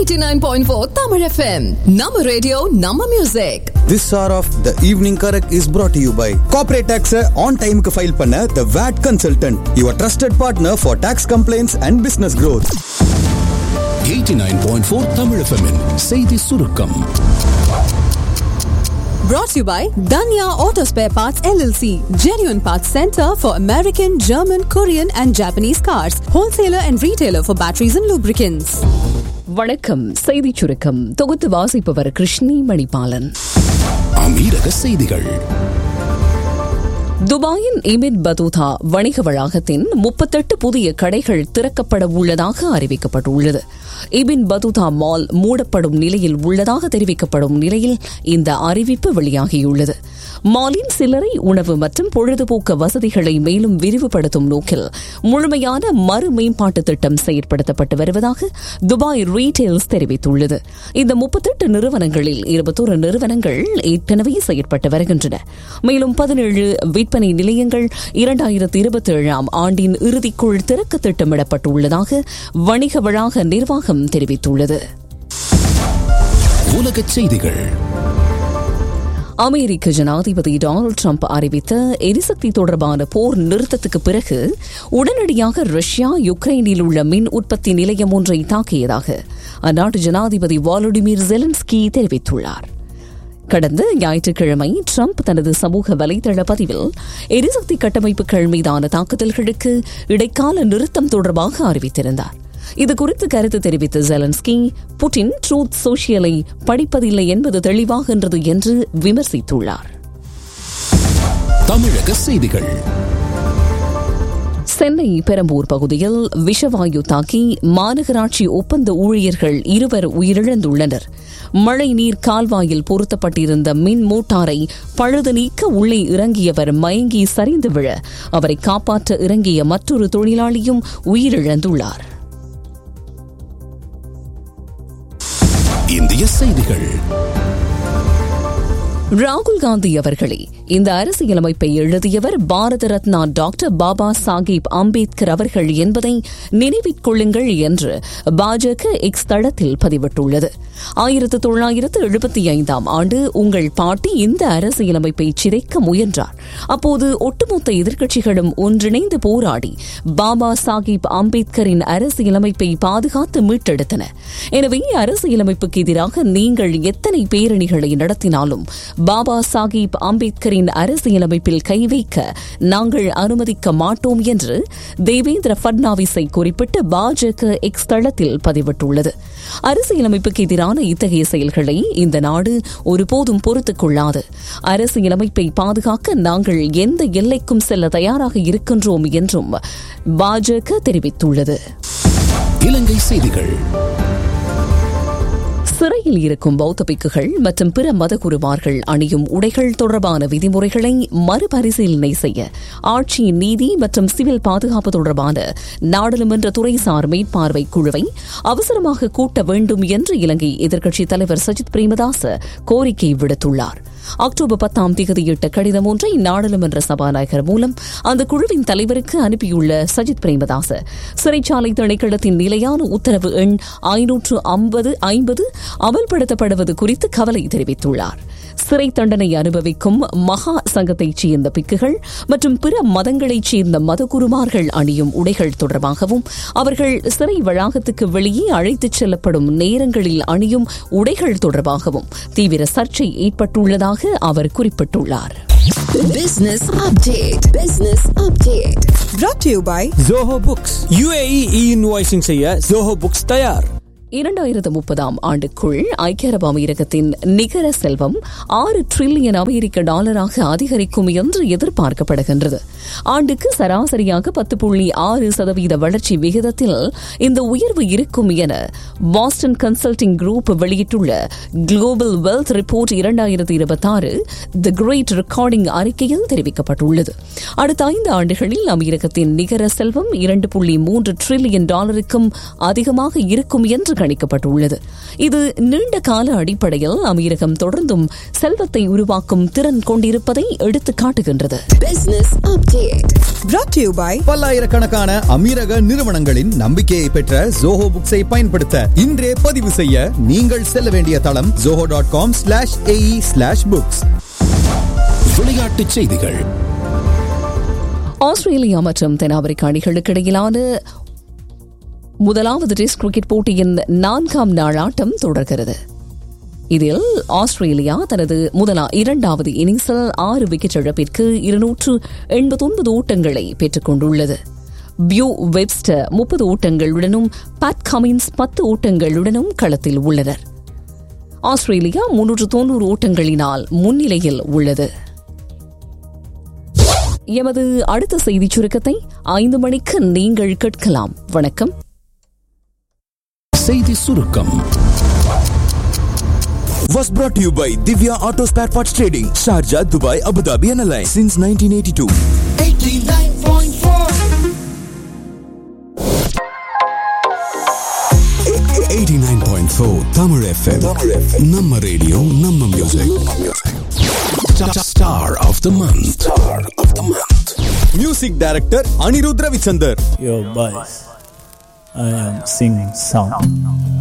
89.4 Tamil FM. Nama radio, Nama music. This hour of the evening correct is brought to you by corporate tax on time க்கு file பண்ண the VAT consultant your trusted partner for tax complaints and business growth 89.4 Tamil FM -இன் செய்தி சுருக்கம் Brought to you by Danya Auto Spare Parts LLC. Genuine Parts Center for American, German, Korean and Japanese cars. Wholesaler and retailer for batteries and lubricants. வணக்கம் செய்திச் சுருக்கம் தொகுத்து வாசிப்பவர் கிருஷ்ணி மணிபாலன் அமீரக செய்திகள் துபாயின் இமிட் பதூதா வணிக வளாகத்தின் முப்பத்தெட்டு புதிய கடைகள் திறக்கப்பட உள்ளதாக அறிவிக்கப்பட்டுள்ளது இபின் பதூதா மால் மூடப்படும் நிலையில் உள்ளதாக தெரிவிக்கப்படும் நிலையில் இந்த அறிவிப்பு வெளியாகியுள்ளது மாலின் சில்லறை உணவு மற்றும் பொழுதுபோக்கு வசதிகளை மேலும் விரிவுபடுத்தும் நோக்கில் முழுமையான மறு மேம்பாட்டு திட்டம் செயற்படுத்தப்பட்டு வருவதாக துபாய் ரீட்டெயில்ஸ் தெரிவித்துள்ளது இந்த முப்பத்தெட்டு நிறுவனங்களில் இருபத்தோரு நிறுவனங்கள் ஏற்கனவே செயற்பட்டு வருகின்றன மேலும் பதினேழு விற்பனை நிலையங்கள் இரண்டாயிரத்தி இருபத்தி ஏழாம் ஆண்டின் இறுதிக்குள் திறக்க திட்டமிடப்பட்டுள்ளதாக வணிக வளாக நிர்வாகம் தெரிவித்துள்ளது உலகச் செய்திகள் அமெரிக்க ஜனாதிபதி டொனால்டு ட்ரம்ப் அறிவித்த எரிசக்தி தொடர்பான போர் நிறுத்தத்துக்கு பிறகு உடனடியாக ரஷ்யா யுக்ரைனில் உள்ள மின் உற்பத்தி நிலையம் ஒன்றை தாக்கியதாக அந்நாட்டு ஜனாதிபதி வாலடிமிர் ஜெலன்ஸ்கி தெரிவித்துள்ளார் கடந்த ஞாயிற்றுக்கிழமை ட்ரம்ப் தனது சமூக வலைதள பதிவில் எரிசக்தி கட்டமைப்புகள் மீதான தாக்குதல்களுக்கு இடைக்கால நிறுத்தம் தொடர்பாக அறிவித்திருந்தார் இதுகுறித்து கருத்து தெரிவித்த ஜெலன்ஸ்கி புட்டின் ட்ரூத் சோஷியலை படிப்பதில்லை என்பது தெளிவாகின்றது என்று விமர்சித்துள்ளார் தமிழக செய்திகள் சென்னை பெரம்பூர் பகுதியில் விஷவாயு தாக்கி மாநகராட்சி ஒப்பந்த ஊழியர்கள் இருவர் உயிரிழந்துள்ளனர் மழைநீர் கால்வாயில் பொருத்தப்பட்டிருந்த மின் மோட்டாரை பழுது நீக்க உள்ளே இறங்கியவர் மயங்கி சரிந்து விழ அவரை காப்பாற்ற இறங்கிய மற்றொரு தொழிலாளியும் உயிரிழந்துள்ளார் இந்திய செய்திகள் ராகுல் காந்தி அவர்களே இந்த அரசியலமைப்பை எழுதியவர் பாரத ரத்னா டாக்டர் பாபா சாஹிப் அம்பேத்கர் அவர்கள் என்பதை நினைவிற் கொள்ளுங்கள் என்று பாஜக எக்ஸ் தளத்தில் பதிவிட்டுள்ளது ஆயிரத்து தொள்ளாயிரத்து எழுபத்தி ஐந்தாம் ஆண்டு உங்கள் பாட்டி இந்த அரசியலமைப்பை சிதைக்க முயன்றார் அப்போது ஒட்டுமொத்த எதிர்க்கட்சிகளும் ஒன்றிணைந்து போராடி பாபா சாஹிப் அம்பேத்கரின் அரசியலமைப்பை பாதுகாத்து மீட்டெடுத்தன எனவே அரசியலமைப்புக்கு எதிராக நீங்கள் எத்தனை பேரணிகளை நடத்தினாலும் பாபா சாஹிப் அம்பேத்கரின் அரசியலமைப்பில் கை வைக்க நாங்கள் அனுமதிக்க மாட்டோம் என்று தேவேந்திர பட்னாவிஸை குறிப்பிட்டு பாஜக எக்ஸ் தளத்தில் பதிவிட்டுள்ளது அரசியலமைப்புக்கு எதிரான இத்தகைய செயல்களை இந்த நாடு ஒருபோதும் பொறுத்துக் கொள்ளாது அரசியலமைப்பை பாதுகாக்க நாங்கள் எந்த எல்லைக்கும் செல்ல தயாராக இருக்கின்றோம் என்றும் பாஜக தெரிவித்துள்ளது இலங்கை செய்திகள் சிறையில் இருக்கும் பௌத்த பிக்குகள் மற்றும் பிற மதகுருமார்கள் அணியும் உடைகள் தொடர்பான விதிமுறைகளை மறுபரிசீலனை செய்ய ஆட்சி நீதி மற்றும் சிவில் பாதுகாப்பு தொடர்பான நாடாளுமன்ற துறைசார் மேற்பார்வை குழுவை அவசரமாக கூட்ட வேண்டும் என்று இலங்கை எதிர்க்கட்சித் தலைவர் சஜித் பிரேமதாச கோரிக்கை விடுத்துள்ளார் அக்டோபர் பத்தாம் தேதியிட்ட கடிதம் ஒன்றை நாடாளுமன்ற சபாநாயகர் மூலம் அந்த குழுவின் தலைவருக்கு அனுப்பியுள்ள சஜித் பிரேமதாச சிறைச்சாலை திணைக்களத்தின் நிலையான உத்தரவு எண் ஐநூற்று ஐம்பது ஐம்பது அமல்படுத்தப்படுவது குறித்து கவலை தெரிவித்துள்ளார் சிறை தண்டனை அனுபவிக்கும் மகா சங்கத்தைச் சேர்ந்த பிக்குகள் மற்றும் பிற மதங்களைச் சேர்ந்த மதகுருமார்கள் அணியும் உடைகள் தொடர்பாகவும் அவர்கள் சிறை வளாகத்துக்கு வெளியே அழைத்துச் செல்லப்படும் நேரங்களில் அணியும் உடைகள் தொடர்பாகவும் தீவிர சர்ச்சை ஏற்பட்டுள்ளதாக அவர் குறிப்பிட்டுள்ளார் Business update. Business update. brought to you by Zoho Books UAE e invoicing செய்ய ஜோஹோ புக்ஸ் தயார் இரண்டாயிரத்து முப்பதாம் ஆண்டுக்குள் ஐக்கிய அரபு அமீரகத்தின் நிகர செல்வம் ஆறு டிரில்லியன் அமெரிக்க டாலராக அதிகரிக்கும் என்று எதிர்பார்க்கப்படுகின்றது ஆண்டுக்கு சராசரியாக பத்து புள்ளி ஆறு சதவீத வளர்ச்சி விகிதத்தில் இந்த உயர்வு இருக்கும் என பாஸ்டன் கன்சல்டிங் குரூப் வெளியிட்டுள்ள குளோபல் வெல்த் ரிப்போர்ட் இரண்டாயிரத்தி இருபத்தாறு தி கிரேட் ரெக்கார்டிங் அறிக்கையில் தெரிவிக்கப்பட்டுள்ளது அடுத்த ஐந்து ஆண்டுகளில் அமெரிக்கத்தின் நிகர செல்வம் இரண்டு புள்ளி மூன்று டிரில்லியன் டாலருக்கும் அதிகமாக இருக்கும் என்று கணிக்கப்பட்டுள்ளது இது நீண்ட கால அடிப்படையில் அமீரகம் தொடர்ந்தும் செல்வத்தை உருவாக்கும் திறன் கொண்டிருப்பதை எடுத்துக் காட்டுகின்றது Business update. brought to you by பல்லாயிரக்கணக்கான அமீரக நிறுவனங்களின் நம்பிக்கையை பெற்ற ஜோஹோ புக்ஸை பயன்படுத்த இன்றே பதிவு செய்ய நீங்கள் செல்ல வேண்டிய தளம் Zoho dot com slash AE slash books விளையாட்டுச் செய்திகள் ஆஸ்திரேலியா மற்றும் தென்னாப்பிரிக்க அணிகளுக்கு இடையிலான முதலாவது டெஸ்ட் கிரிக்கெட் போட்டியின் நான்காம் நாள் ஆட்டம் தொடர்கிறது இதில் ஆஸ்திரேலியா தனது முதலா இரண்டாவது இன்னிங்ஸில் ஆறு விக்கெட் இழப்பிற்கு இருநூற்று எண்பத்தொன்பது ஓட்டங்களை பெற்றுக் கொண்டுள்ளது பியூ வெப்ஸ்டர் முப்பது ஓட்டங்களுடனும் பேட் கமின்ஸ் பத்து ஓட்டங்களுடனும் களத்தில் உள்ளனர் ஆஸ்திரேலியா முன்னூற்று தொன்னூறு ஓட்டங்களினால் முன்னிலையில் உள்ளது எமது அடுத்த செய்திச் சுருக்கத்தை ஐந்து மணிக்கு நீங்கள் கேட்கலாம் வணக்கம் செய்தி சுருக்கம் was brought to you by Divya Auto Spare Parts Trading, Sharjah, Dubai, Abu Dhabi and Alliance since 1982. 89.4 Tamil FM நம்ம ரேடியோ நம்ம music star of the month star of the month music director Anirudh Ravichander Yo, boys, I am singing song.